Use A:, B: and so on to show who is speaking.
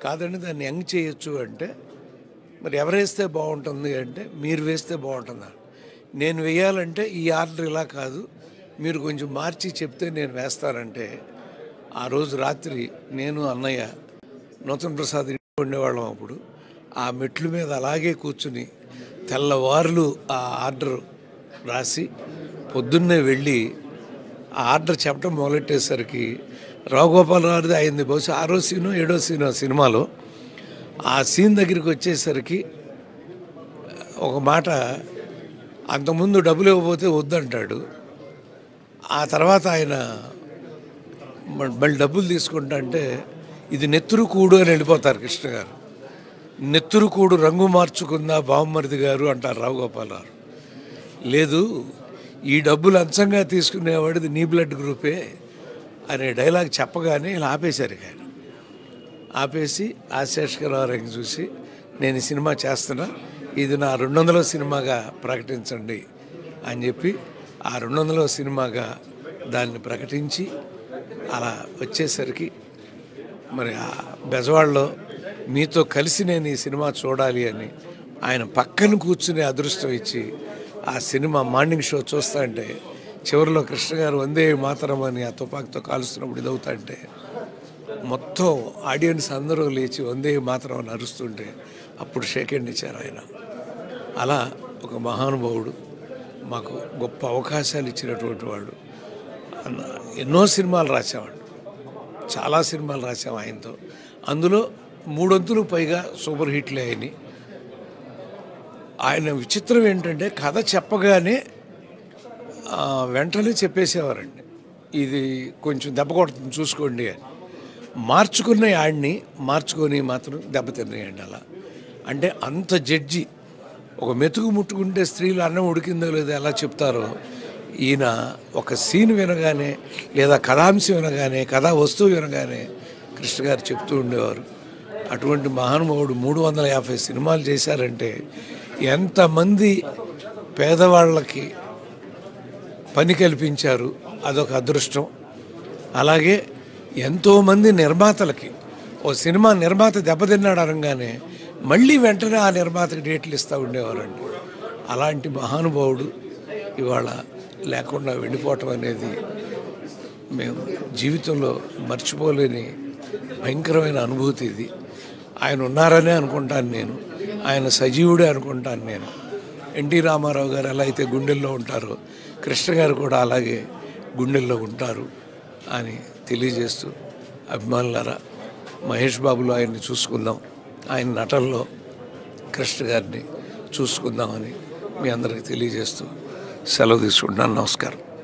A: కాదండి దాన్ని యంగ్ చేయొచ్చు అంటే మరి ఎవరు వేస్తే బాగుంటుంది అంటే మీరు వేస్తే బాగుంటుందా నేను వేయాలంటే ఈ ఆర్డర్ ఇలా కాదు మీరు కొంచెం మార్చి చెప్తే నేను వేస్తానంటే ఆ రోజు రాత్రి నేను అన్నయ్య నూతన ప్రసాద్ ఇంట్లో ఉండేవాళ్ళం అప్పుడు ఆ మెట్ల మీద అలాగే కూర్చుని తెల్లవారులు ఆ ఆర్డర్ రాసి పొద్దున్నే వెళ్ళి ఆ ఆర్డర్ చెప్పడం మొదలెట్టేసరికి రావుగోపాలరావుది అయింది బహుశా ఆరో సీను ఏడో సీను సినిమాలో ఆ సీన్ దగ్గరికి వచ్చేసరికి ఒక మాట అంతకుముందు డబ్బులు ఇవ్వకపోతే వద్దంటాడు ఆ తర్వాత ఆయన మ- మళ్ళీ డబ్బులు తీసుకుంటా అంటే ఇది నెత్తురు కూడు అని వెళ్ళిపోతారు కృష్ణ గారు నెత్తురు కూడు రంగు మార్చుకుందా బామ్మరిది గారు అంటారు రావు గోపాలరావు లేదు ఈ డబ్బులు అంచంగా తీసుకునేవాడిది నీ బ్లడ్ గ్రూపే అనే డైలాగ్ చెప్పగానే ఇలా ఆపేశారు ఇక ఆయన ఆపేసి ఆశేషకరావు చూసి నేను ఈ సినిమా చేస్తున్నా ఇది నా రెండు వందల సినిమాగా ప్రకటించండి అని చెప్పి ఆ రెండు వందల సినిమాగా దాన్ని ప్రకటించి అలా వచ్చేసరికి మరి ఆ బెజవాడలో మీతో కలిసి నేను ఈ సినిమా చూడాలి అని ఆయన పక్కన కూర్చునే అదృష్టం ఇచ్చి ఆ సినిమా మార్నింగ్ షో చూస్తా అంటే చివరిలో కృష్ణ గారు వందే మాతరం అని ఆ తుపాకుతో కాలుస్తున్నప్పుడు ఇదవుతా అంటే మొత్తం ఆడియన్స్ అందరూ లేచి వందే మాత్రం అని అరుస్తుంటే అప్పుడు షేక్ హ్యాండ్ ఇచ్చారు ఆయన అలా ఒక మహానుభావుడు మాకు గొప్ప అవకాశాలు ఇచ్చినటువంటి వాడు అన్న ఎన్నో సినిమాలు రాసామండి చాలా సినిమాలు రాసాం ఆయనతో అందులో మూడొంతులు పైగా సూపర్ హిట్లే అయినాయి ఆయన విచిత్రం ఏంటంటే కథ చెప్పగానే ఆ, వెంటనే చెప్పేసేవారండి ఇది కొంచెం దెబ్బ కొడుతుంది చూసుకోండి అని మార్చుకున్న యాడ్ని మార్చుకొని మాత్రం దెబ్బతిన్నాయండి అలా అంటే అంత జడ్జి ఒక మెతుకు ముట్టుకుంటే స్త్రీలు అన్నం ఉడికిందో లేదో ఎలా చెప్తారో ఈయన ఒక సీన్ వినగానే లేదా కథాంశం వినగానే కథా వస్తువు వినగానే కృష్ణ గారు చెప్తూ ఉండేవారు అటువంటి మహానుభావుడు మూడు వందల యాభై సినిమాలు చేశారంటే ఎంతమంది పేదవాళ్ళకి పని కల్పించారు అదొక అదృష్టం అలాగే ఎంతోమంది నిర్మాతలకి ఓ సినిమా నిర్మాత దెబ్బతిన్నాడు అనగానే మళ్ళీ వెంటనే ఆ నిర్మాతకి డేట్లు ఇస్తూ ఉండేవారండి అలాంటి మహానుభావుడు ఇవాళ లేకుండా వెళ్ళిపోవటం అనేది మేము జీవితంలో మర్చిపోలేని భయంకరమైన అనుభూతి ఇది ఆయన ఉన్నారనే అనుకుంటాను నేను ఆయన సజీవుడే అనుకుంటాను నేను ఎన్టీ రామారావు గారు ఎలా అయితే గుండెల్లో ఉంటారో కృష్ణ గారు కూడా అలాగే గుండెల్లో ఉంటారు అని తెలియజేస్తూ అభిమానులారా మహేష్ బాబులో ఆయన్ని చూసుకుందాం ఆయన నటనలో కృష్ణ గారిని చూసుకుందామని మీ అందరికి తెలియజేస్తూ సెలవు తీసుకుంటున్నాను నమస్కారం